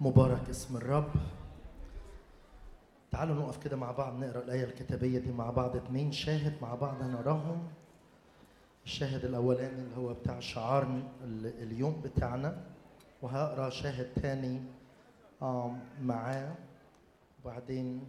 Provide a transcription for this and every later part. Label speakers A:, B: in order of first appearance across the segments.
A: مبارك اسم الرب تعالوا نقف كده مع بعض نقرا الايه الكتابيه دي مع بعض اتنين شاهد مع بعض هنقراهم الشاهد الاولاني اللي هو بتاع شعار ال- اليوم بتاعنا وهقرا شاهد تاني آم، معاه وبعدين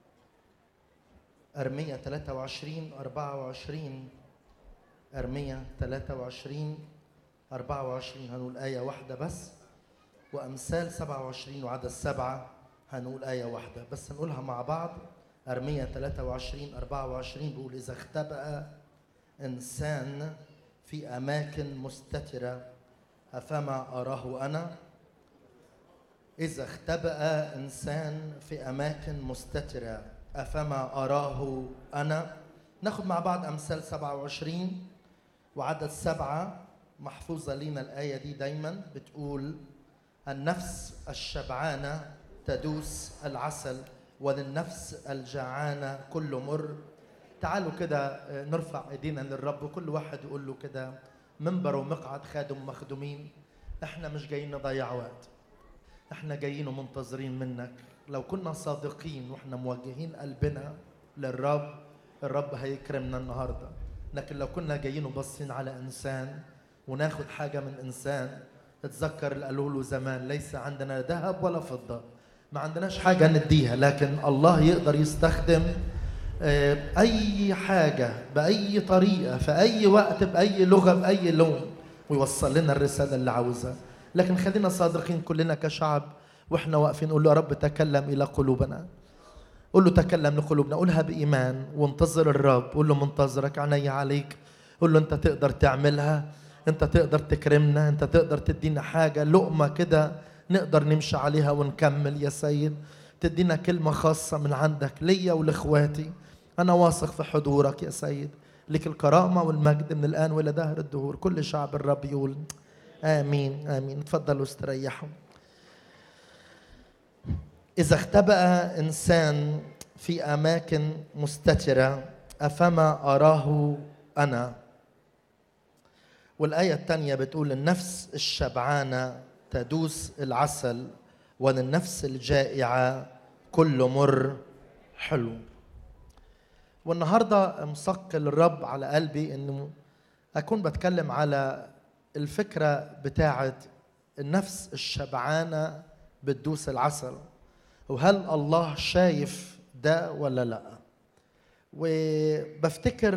A: أرمية 23 24 أرمية 23 24 هنقول آية واحدة بس وأمثال 27 وعدد سبعة هنقول آية واحدة بس نقولها مع بعض أرمية 23 24 بيقول إذا اختبأ إنسان في أماكن مستترة أفما أراه أنا إذا اختبأ إنسان في أماكن مستترة أفما أراه أنا ناخد مع بعض أمثال 27 وعدد سبعة محفوظة لينا الآية دي دايما بتقول النفس الشبعانة تدوس العسل وللنفس الجعانة كل مر تعالوا كده آه، نرفع ايدينا للرب وكل واحد يقول له كده منبر ومقعد خادم مخدومين احنا مش جايين نضيع وقت احنا جايين ومنتظرين منك لو كنا صادقين واحنا موجهين قلبنا للرب الرب هيكرمنا النهارده لكن لو كنا جايين وباصين على انسان وناخد حاجه من انسان اتذكر اللي قالوا له زمان ليس عندنا ذهب ولا فضه ما عندناش حاجه نديها لكن الله يقدر يستخدم آه، اي حاجه باي طريقه في اي وقت باي لغه باي لون ويوصل لنا الرساله اللي عاوزها لكن خلينا صادقين كلنا كشعب واحنا واقفين نقول له يا رب تكلم الى قلوبنا قول له تكلم لقلوبنا قولها بايمان وانتظر الرب قول له منتظرك عيني عليك قول له انت تقدر تعملها انت تقدر تكرمنا انت تقدر تدينا حاجه لقمه كده نقدر نمشي عليها ونكمل يا سيد تدينا كلمه خاصه من عندك ليا ولاخواتي انا واثق في حضورك يا سيد لك الكرامه والمجد من الان والى دهر الدهور كل شعب الرب يقول امين امين تفضلوا استريحوا إذا اختبأ إنسان في أماكن مستترة أفما أراه أنا والآية الثانية بتقول النفس الشبعانة تدوس العسل وللنفس الجائعة كل مر حلو والنهاردة مثقل الرب على قلبي أنه أكون بتكلم على الفكرة بتاعت النفس الشبعانة بتدوس العسل وهل الله شايف ده ولا لا وبفتكر